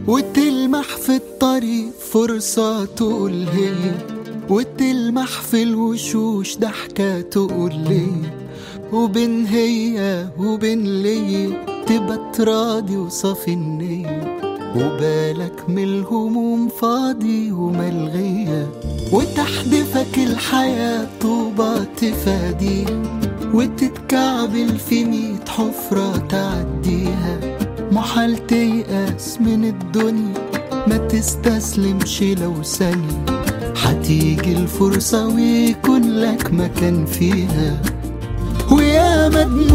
وتلمح في الطريق فرصة تقول هي وتلمح في الوشوش ضحكة تقول لي وبين هي وبين لي تبقى تراضي وصافي النية وبالك من الهموم فاضي وملغية وتحدفك الحياة طوبة تفاديها وتتكعبل في ميت حفرة تعديها محال تيأس من الدنيا ما تستسلمش لو ثانية هتيجي الفرصة ويكون لك مكان فيها ويا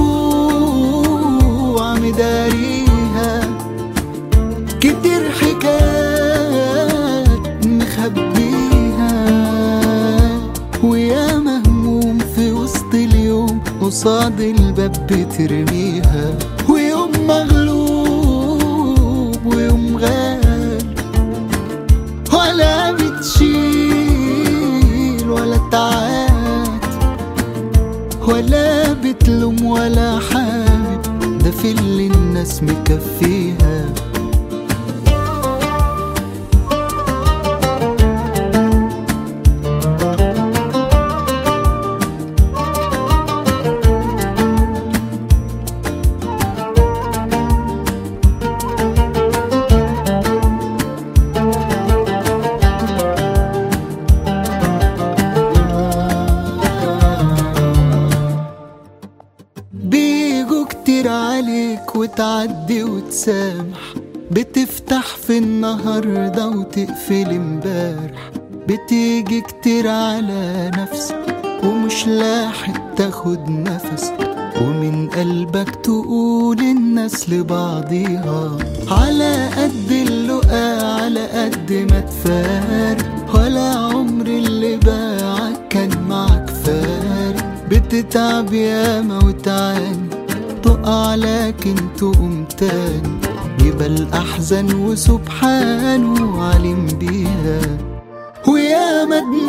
مدموع مداريها كتير حكايات مخبيها ويا مهموم في وسط اليوم قصاد الباب بترميها ويوم مغلوب ويوم غال ولا بتشيل ولا تعاد ولا بتلوم ولا حابب ده في اللي الناس مكفيها بيجوا كتير عليك وتعدي وتسامح بتفتح في النهاردة وتقفل امبارح بتيجي كتير على نفسك ومش لاحق تاخد نفس ومن قلبك تقول الناس لبعضيها على قد اللقا على قد ما تفارق ولا عمر اللي باعك كان معك فارق بتتعب ياما وتعاني تقع لكن تقوم تاني يبقى الأحزان وسبحانه علم بيها ويا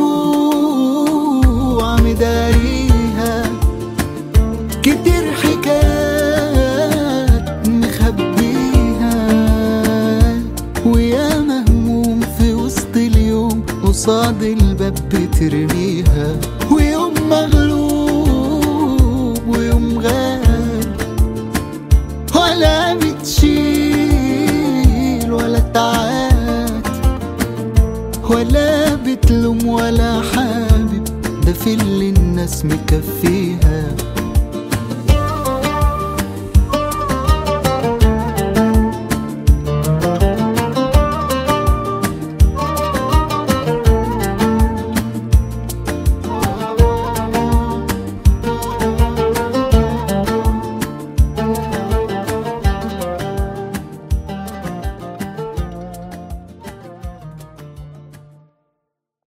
مدموع مداريها كتير حكايات مخبيها ويا مهموم في وسط اليوم قصاد الباب بترميها ويوم مغلوب ويوم غال ولا بتشيل ولا تعاد ولا بتلوم ولا حابب ده في اللي الناس مكفيها